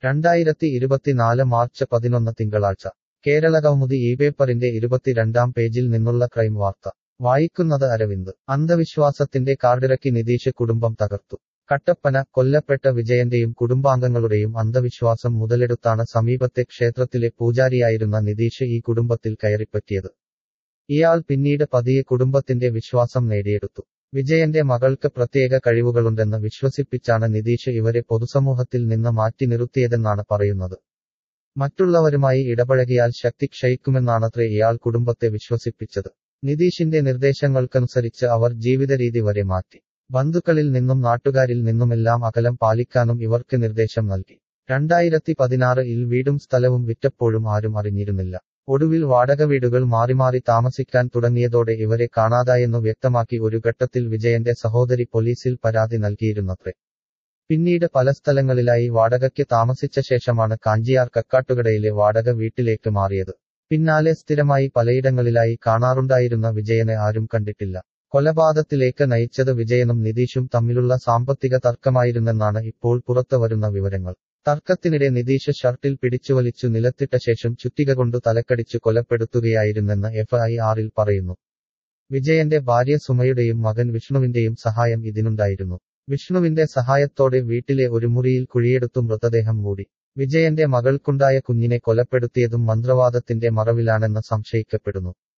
രണ്ടായിരത്തി ഇരുപത്തിനാല് മാർച്ച് പതിനൊന്ന് തിങ്കളാഴ്ച കേരള കൗമുദി ഈ പേപ്പറിന്റെ ഇരുപത്തിരണ്ടാം പേജിൽ നിന്നുള്ള ക്രൈം വാർത്ത വായിക്കുന്നത് അരവിന്ദ് അന്ധവിശ്വാസത്തിന്റെ കാർഡിറക്കി നിതീഷ് കുടുംബം തകർത്തു കട്ടപ്പന കൊല്ലപ്പെട്ട വിജയന്റെയും കുടുംബാംഗങ്ങളുടെയും അന്ധവിശ്വാസം മുതലെടുത്താണ് സമീപത്തെ ക്ഷേത്രത്തിലെ പൂജാരിയായിരുന്ന നിതീഷ് ഈ കുടുംബത്തിൽ കയറിപ്പറ്റിയത് ഇയാൾ പിന്നീട് പതിയെ കുടുംബത്തിന്റെ വിശ്വാസം നേടിയെടുത്തു വിജയന്റെ മകൾക്ക് പ്രത്യേക കഴിവുകളുണ്ടെന്ന് വിശ്വസിപ്പിച്ചാണ് നിതീഷ് ഇവരെ പൊതുസമൂഹത്തിൽ നിന്ന് മാറ്റി നിർത്തിയതെന്നാണ് പറയുന്നത് മറ്റുള്ളവരുമായി ഇടപഴകിയാൽ ശക്തി ക്ഷയിക്കുമെന്നാണത്രേ ഇയാൾ കുടുംബത്തെ വിശ്വസിപ്പിച്ചത് നിതീഷിന്റെ നിർദ്ദേശങ്ങൾക്കനുസരിച്ച് അവർ ജീവിതരീതി വരെ മാറ്റി ബന്ധുക്കളിൽ നിന്നും നാട്ടുകാരിൽ നിന്നുമെല്ലാം അകലം പാലിക്കാനും ഇവർക്ക് നിർദ്ദേശം നൽകി രണ്ടായിരത്തി പതിനാറിൽ വീടും സ്ഥലവും വിറ്റപ്പോഴും ആരും അറിഞ്ഞിരുന്നില്ല ഒടുവിൽ വാടക വീടുകൾ മാറി മാറി താമസിക്കാൻ തുടങ്ങിയതോടെ ഇവരെ കാണാതായെന്നു വ്യക്തമാക്കി ഒരു ഘട്ടത്തിൽ വിജയന്റെ സഹോദരി പോലീസിൽ പരാതി നൽകിയിരുന്നത്രേ പിന്നീട് പല സ്ഥലങ്ങളിലായി വാടകയ്ക്ക് താമസിച്ച ശേഷമാണ് കാഞ്ചിയാർ കക്കാട്ടുകടയിലെ വാടക വീട്ടിലേക്ക് മാറിയത് പിന്നാലെ സ്ഥിരമായി പലയിടങ്ങളിലായി കാണാറുണ്ടായിരുന്ന വിജയനെ ആരും കണ്ടിട്ടില്ല കൊലപാതകത്തിലേക്ക് നയിച്ചത് വിജയനും നിതീഷും തമ്മിലുള്ള സാമ്പത്തിക തർക്കമായിരുന്നെന്നാണ് ഇപ്പോൾ പുറത്തുവരുന്ന വിവരങ്ങൾ തർക്കത്തിനിടെ നിതീഷ് ഷർട്ടിൽ പിടിച്ചുവലിച്ചു നിലത്തിട്ട ശേഷം ചുറ്റിക കൊണ്ടു തലക്കടിച്ചു കൊലപ്പെടുത്തുകയായിരുന്നെന്ന് എഫ്ഐആറിൽ പറയുന്നു വിജയന്റെ ഭാര്യ സുമയുടെയും മകൻ വിഷ്ണുവിന്റെയും സഹായം ഇതിനുണ്ടായിരുന്നു വിഷ്ണുവിന്റെ സഹായത്തോടെ വീട്ടിലെ ഒരു മുറിയിൽ കുഴിയെടുത്തു മൃതദേഹം മൂടി വിജയന്റെ മകൾക്കുണ്ടായ കുഞ്ഞിനെ കൊലപ്പെടുത്തിയതും മന്ത്രവാദത്തിന്റെ മറവിലാണെന്ന് സംശയിക്കപ്പെടുന്നു